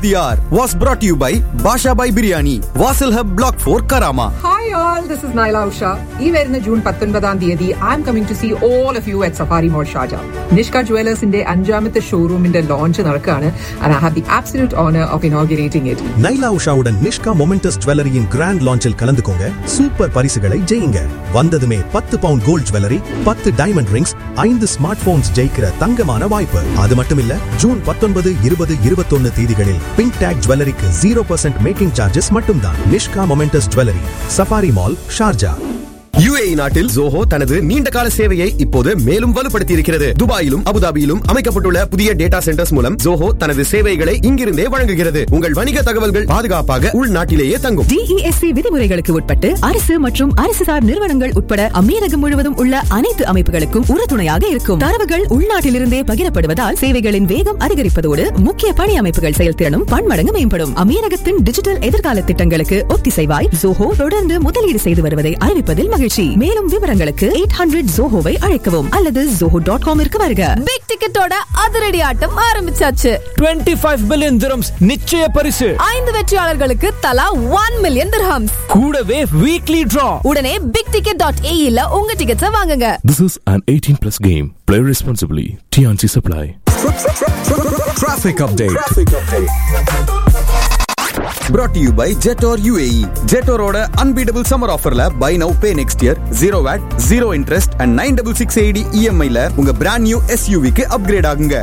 The hour was brought to you by Basha Bhai Biryani, Vasil Hub Block 4 Karama. Hi all, this is Naila Usha. ഈ വരുന്ന June പത്തൊൻപതാം തീയതി I am coming to see all of you at Safari mall ഷാജ നിഷ്ക ജുവലേഴ്സിന്റെ അഞ്ചാമത്തെ ഷോറൂമിന്റെ launch നടക്കുകയാണ് and I have the absolute honour of inaugurating it Nyla உஷாவுடன் நிஷ்கா மொமெண்டஸ் ஜுவல்லரியின் கிராண்ட் லான்ச்சில் கலந்துக்கோங்க சூப்பர் பரிசுகளை ஜெயிங்க வந்ததுமே பத்து பவுண்ட் கோல்ட் ஜுவல்லரி பத்து டைமண்ட் ரிங்ஸ் ஐந்து ஸ்மார்ட் போன்ஸ் ஜெயிக்கிற தங்கமான வாய்ப்பு அது மட்டும் இல்ல ஜூன் பத்தொன்பது இருபது இருபத்தொன்னு தேதிகளில் பிங்க் டேக் ஜுவல்லரிக்கு ஜீரோ பர்சன்ட் மேக்கிங் சார்ஜஸ் மட்டும்தான் Nishka momentous jewellery Safari mall Sharjah UAE நாட்டில் ஜோஹோ தனது நீண்ட கால சேவையை இப்போது மேலும் வலுப்படுத்தி இருக்கிறது துபாயிலும் அபுதாபியிலும் அமைக்கப்பட்டுள்ள புதிய டேட்டா சென்டர்ஸ் மூலம் ஜோஹோ தனது சேவைகளை இங்கிருந்தே வழங்குகிறது உங்கள் வணிக தகவல்கள் பாதுகாப்பாக உள்நாட்டிலேயே தங்கும் டிஇஎஸ்சி விதிமுறைகளுக்கு உட்பட்டு அரசு மற்றும் அரசு சார் நிறுவனங்கள் உட்பட அமீரகம் முழுவதும் உள்ள அனைத்து அமைப்புகளுக்கும் உறுதுணையாக இருக்கும் தரவுகள் உள்நாட்டிலிருந்தே பகிரப்படுவதால் சேவைகளின் வேகம் அதிகரிப்பதோடு முக்கிய பணி அமைப்புகள் செயல்திறனும் பன்மடங்கு மேம்படும் அமீரகத்தின் டிஜிட்டல் எதிர்கால திட்டங்களுக்கு ஒத்திசைவாய் ஜோஹோ தொடர்ந்து முதலீடு செய்து வருவதை அறிவிப்பதில் மகிழ்ச்சி மேலும் விவரங்களுக்கு எயிட் ஹண்ட்ரட் ஜோஹோவை அழைக்கவும் அல்லது ஜோஹோ டாட் காமிற்கு வருக பிக் டிக்கெட்டோட அதிரடி ஆட்டம் ஆரம்பிச்சாச்சு 25 பில்லியன் திரம்ஸ் நிச்சய பரிசு ஐந்து வெற்றியாளர்களுக்கு தலா ஒன் மில்லியன் திர்ஹம்ஸ் கூடவே வீக்லி டிரா உடனே பிக் டிக்கெட் டாட் ஏஇல உங்க டிக்கெட்ஸை வாங்குங்க This is an 18 plus game. Play responsibly. TNC Supply. Traffic update. brought to you by Jetor UAE. ஜெட்டோரோட அன்பீடபிள் சம்மர் ஆஃபர்ல buy now pay next year zero VAT zero interest and nine double six eighty இஎம்ஐல உங்க brand new எஸ்யூவிக்கு upgrade ஆகுங்க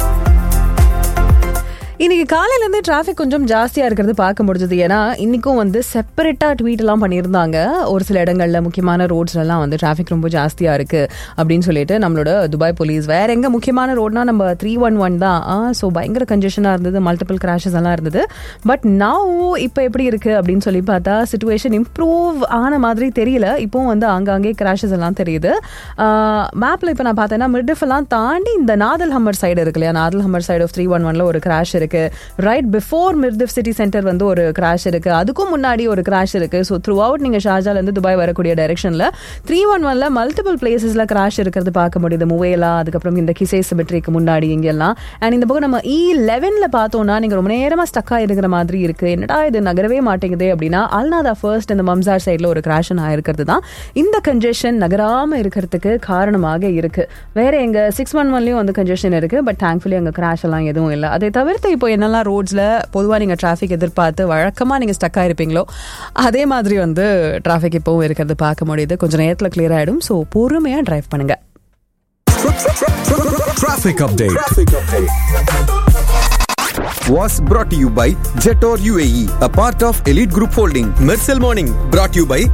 இன்னைக்கு காலையில இருந்து traffic கொஞ்சம் ஜாஸ்தியா இருக்கிறது பார்க்க முடிஞ்சது ஏன்னா இன்னைக்கும் வந்து செப்பரேட்டா ட்வீட் எல்லாம் பண்ணியிருந்தாங்க ஒரு சில இடங்கள்ல முக்கியமான ரோட்ஸ்ல எல்லாம் வந்து டிராஃபிக் ரொம்ப ஜாஸ்தியா இருக்கு அப்படின்னு சொல்லிட்டு நம்மளோட துபாய் போலீஸ் வேற எங்க முக்கியமான ரோட்னா நம்ம த்ரீ ஒன் ஒன் தான் ஸோ பயங்கர கன்ஜெஷனா இருந்தது மல்டிபிள் கிராஷஸ் எல்லாம் இருந்தது பட் நவ் இப்போ எப்படி இருக்கு அப்படின்னு சொல்லி பார்த்தா சுச்சுவேஷன் இம்ப்ரூவ் ஆன மாதிரி தெரியல இப்போ வந்து ஆங்காங்கே கிராஷஸ் எல்லாம் தெரியுது மேப்ல இப்போ நான் பார்த்தேன்னா மிட்ரிஃப் எல்லாம் தாண்டி இந்த நாதல் ஹம்மர் சைடு இருக்கு இல்லையா Nad Al Hamar side off three one ஒன்ல ஒரு கிராஷ் இருக்கு right before Mirdif city centre வந்து ஒரு கிராஷ் இருக்கு அதுக்கும் முன்னாடி ஒரு கிராஷ் இருக்கு ஸோ த்ரூ அவுட் நீங்க ஷார்ஜால இருந்து துபாய் வரக்கூடிய டைரக்ஷன்ல த்ரீ ஒன் ஒன்ல மல்டிபிள் பிளேசஸ்ல கிராஷ் இருக்கிறது பார்க்க முடியுது முவேலா அதுக்கப்புறம் இந்த கிசே சிமெட்ரிக்கு முன்னாடி இங்கெல்லாம் அண்ட் இந்த பக்கம் நம்ம இ லெவன்ல பார்த்தோம்னா நீங்க ரொம்ப நேரமா ஸ்டக்கா இருக்கிற மாதிரி இருக்கு என்னடா இது நகரவே மாட்டேங்குது அப்படின்னா அல்நாதா ஃபர்ஸ்ட் இந்த மம்சார் சைட்ல ஒரு கிராஷ் ஆயிருக்கிறது தான் இந்த கன்ஜெஷன் நகராம இருக்கிறதுக்கு காரணமாக இருக்கு வேற எங்க சிக்ஸ் ஒன் ஒன்லயும் வந்து கன்ஜெஷன் இருக்கு பட் தேங்க்ஃபுல்லி அங்க கிராஷ் எல்லாம் எதுவும் இல்லை அதை தவிர்த்து இப்போ என்னெல்லாம் ரோட்ஸ்ல பொதுவாக நீங்க டிராஃபிக் எதிர்பார்த்து வழக்கமா நீங்க ஸ்டக் ஆயிருப்பீங்களோ அதே மாதிரி வந்து டிராஃபிக் இப்போவும் இருக்கிறது பார்க்க முடியுது கொஞ்சம் நேரத்தில் கிளியர் ஆயிடும் ஸோ பொறுமையா டிரைவ் பண்ணுங்க Traffic update. was brought to you by Jetor UAE, a part of Elite Group Holding. Mersal Morning, brought to you by